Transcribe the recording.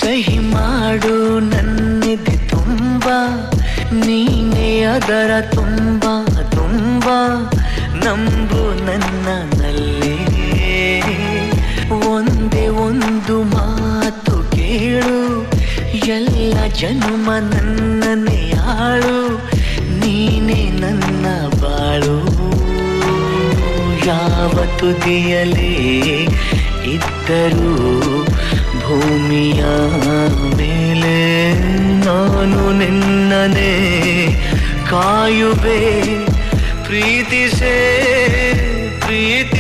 ಸಹಿ ಮಾಡು ನನ್ನಿದೆ ತುಂಬ ನೀನೇ ಅದರ ತುಂಬ ತುಂಬ ನಂಬು ನನ್ನಲ್ಲಿ ಒಂದೇ ಒಂದು ಮಾತು ಕೇಳು ಎಲ್ಲ ಜನ್ಮ ನನ್ನನ್ನೇ ಆಳು ನೀನೇ ನನ್ನ ಬಾಳು ಯಾವ ತುದಿಯಲೇ ಇದ್ದರೂ ಭೂಮಿಯ ಮೇಲೆ ನಾನು ನಿನ್ನನೆ ಕಾಯುವೆ ಪ್ರೀತಿಸೇ ಪ್ರೀತಿ